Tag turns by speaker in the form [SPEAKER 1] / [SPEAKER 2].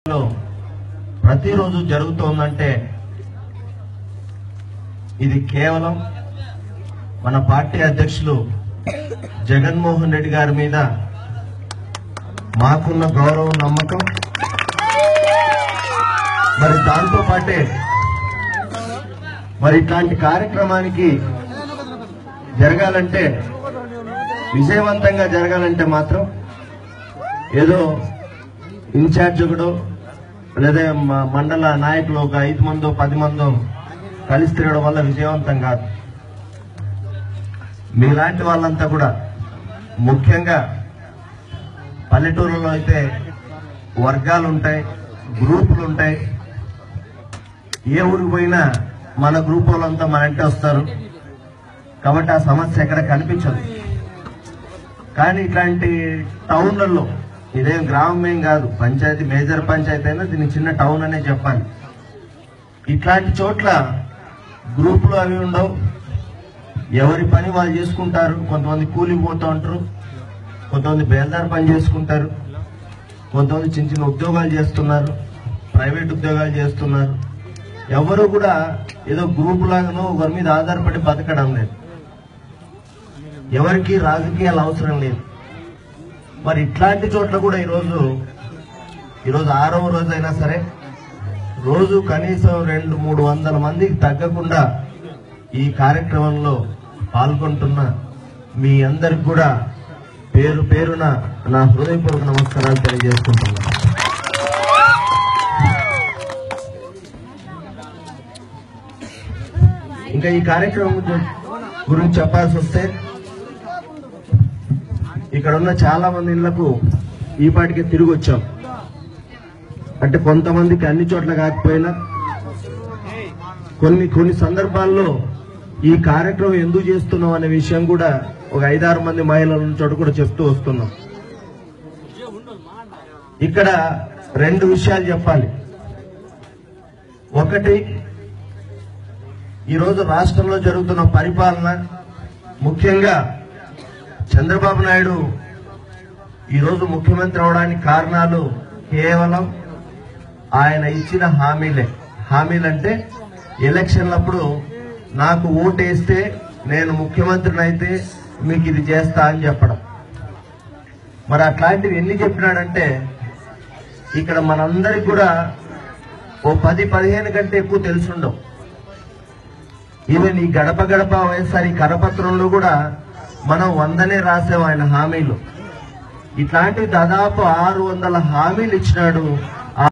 [SPEAKER 1] లో ప్రతిరోజు జరుగుతోందంటే ఇది కేవలం మన పార్టీ అధ్యక్షులు జగన్మోహన్ రెడ్డి గారి మీద మాకున్న గౌరవం నమ్మకం మరి దాంతో పాటే మరి ఇట్లాంటి కార్యక్రమానికి జరగాలంటే విజయవంతంగా జరగాలంటే మాత్రం ఏదో ఇన్ఛార్జ్ ఒకడు లేదా మ- మండల నాయకులు ఒక ఐదు మందో పది మందో కలిసి తిరగడం వల్ల విజయవంతం కాదు మీలాంటి వాళ్ళంతా కూడా ముఖ్యంగా పల్లెటూరులో అయితే వర్గాలు ఉంటాయి గ్రూపులు ఉంటాయి ఏ ఊరికి పోయినా మన గ్రూప్ వాళ్ళంతా మన ఇంటి వస్తారు కాబట్టి ఆ సమస్య ఎక్కడ కనిపించదు కానీ ఇట్లాంటి టౌన్లలో ఇదేం గ్రామం ఏం కాదు పంచాయతీ మేజర్ పంచాయతీ అయినా దీన్ని చిన్న టౌన్ అనే చెప్పాలి ఇట్లాంటి చోట్ల గ్రూపులు అవి ఉండవు ఎవరి పని వాళ్ళు చేసుకుంటారు కొంతమంది కూలికి పోతూ ఉంటారు కొంతమంది బేల్దార్ పని చేసుకుంటారు కొంతమంది చిన్న చిన్న ఉద్యోగాలు చేస్తున్నారు ప్రైవేట్ ఉద్యోగాలు చేస్తున్నారు ఎవరు కూడా ఏదో గ్రూప్ లాగానో ఒకరి మీద ఆధారపడి బతకడం లేదు ఎవరికి రాజకీయాలు అవసరం లేదు మరి ఇట్లాంటి చోట్ల కూడా ఈరోజు ఈరోజు ఆరవ రోజు అయినా సరే రోజు కనీసం రెండు మూడు వందల మందికి తగ్గకుండా ఈ కార్యక్రమంలో పాల్గొంటున్న మీ అందరికి కూడా పేరు పేరున నా హృదయపూర్వక నమస్కారాలు తెలియజేసుకుంటున్నాను ఇంకా ఈ కార్యక్రమం గురించి- గురించి చెప్పాల్సి వస్తే ఇక్కడ ఉన్న చాలా మంది ఇళ్లకు ఈ పాటికి తిరిగి వచ్చాం అంటే కొంతమందికి అన్ని చోట్ల కాకపోయినా కొన్ని కొన్ని సందర్భాల్లో ఈ కార్యక్రమం ఎందుకు చేస్తున్నాం అనే విషయం కూడా ఒక ఐదారు మంది మహిళల ఉన్న చోట కూడా చెప్తూ వస్తున్నాం ఇక్కడ రెండు విషయాలు చెప్పాలి ఒకటి ఈరోజు రాష్ట్రంలో జరుగుతున్న పరిపాలన ముఖ్యంగా చంద్రబాబు నాయుడు ఈరోజు ముఖ్యమంత్రి అవడానికి కారణాలు కేవలం ఆయన ఇచ్చిన హామీలే హామీలంటే ఎలక్షన్లప్పుడు నాకు ఓటేస్తే నేను ముఖ్యమంత్రిని అయితే మీకు ఇది చేస్తా అని చెప్పడం మరి అట్లాంటివి ఎన్ని చెప్పినాడంటే ఇక్కడ మనందరికి కూడా ఓ పది పదిహేను కంటే ఎక్కువ తెలుసుండవు ఈవెన్ ఈ గడప గడప వైఎస్ఆర్ ఈ కరపత్రంలో కూడా మనం వందనే రాసాం ఆయన హామీలు ఇట్లాంటి దాదాపు ఆరు వందల హామీలు ఇచ్చినాడు